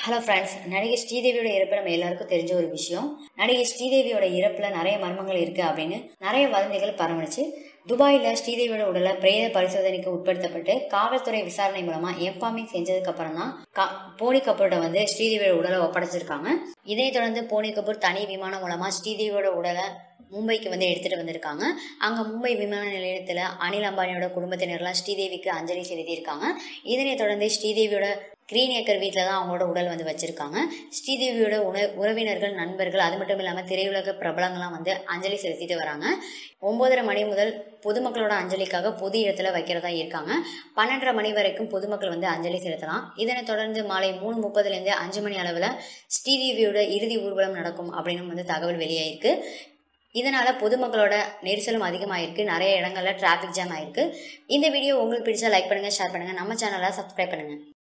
hello friends நடிகை ஸ்ரீதேவியோட இறப்பு நம்ம எல்லாருக்கும் தெரிஞ்ச ஒரு விஷயம் நடிகை ஸ்ரீதேவியோட இறப்புல நிறைய மர்மங்கள் இருக்கு அப்படின்னு நிறைய வதந்திகள் பரவணுச்சு துபாயில் ஸ்ரீதேவியோட உடலை பிரேத பரிசோதனைக்கு உட்படுத்தப்பட்டு காவல்துறை விசாரணை மூலமா எம்பாமிங் செஞ்சதுக்கு அப்புறம் தான் கா- போனி கபூர்ட வந்து ஸ்ரீதேவியோட உடலை ஒப்படைச்சிருக்காங்க இதைத் தொடர்ந்து போனி கபூர் தனி விமானம் மூலமா ஸ்ரீதேவியோட உடலை மும்பைக்கு வந்து எடுத்துட்டு வந்திருக்காங்க அங்க மும்பை விமான நிலையத்துல அனில் அம்பானியோட குடும்பத்தினர்லாம் ஸ்ரீதேவிக்கு அஞ்சலி செலுத்தியிருக்காங்க இதனைத் தொடர்ந்து ஸ்ரீதேவியோட கிரீன் ஏக்கர் வீட்டில் தான் அவங்களோட உடல் வந்து வச்சிருக்காங்க ஸ்ரீதேவியோட உண உறவினர்கள் நண்பர்கள் அது மட்டும் இல்லாமல் திரையுலக பிரபலங்கள்லாம் வந்து அஞ்சலி செலுத்திட்டு வராங்க ஒன்பதரை மணி முதல் பொதுமக்களோட அஞ்சலிக்காக பொது இடத்துல வைக்கிறதா இருக்காங்க பன்னெண்டரை மணி வரைக்கும் பொதுமக்கள் வந்து அஞ்சலி செலுத்தலாம் இதனைத் தொடர்ந்து மாலை மூணு முப்பதுலேருந்து அஞ்சு மணி அளவில் ஸ்ரீதேவியோட இறுதி ஊர்வலம் நடக்கும் அப்படின்னு வந்து தகவல் வெளியாயிருக்கு இதனால பொதுமக்களோட நெரிசலும் அதிகமாயிருக்கு நிறைய இடங்கள்ல டிராஃபிக் ஜாம் ஆயிருக்கு இந்த வீடியோ உங்களுக்கு பிடிச்சா லைக் பண்ணுங்க ஷேர் பண்ணுங்க நம்ம சேனலை சப்ஸ்கிரைப் பண்ணுங்க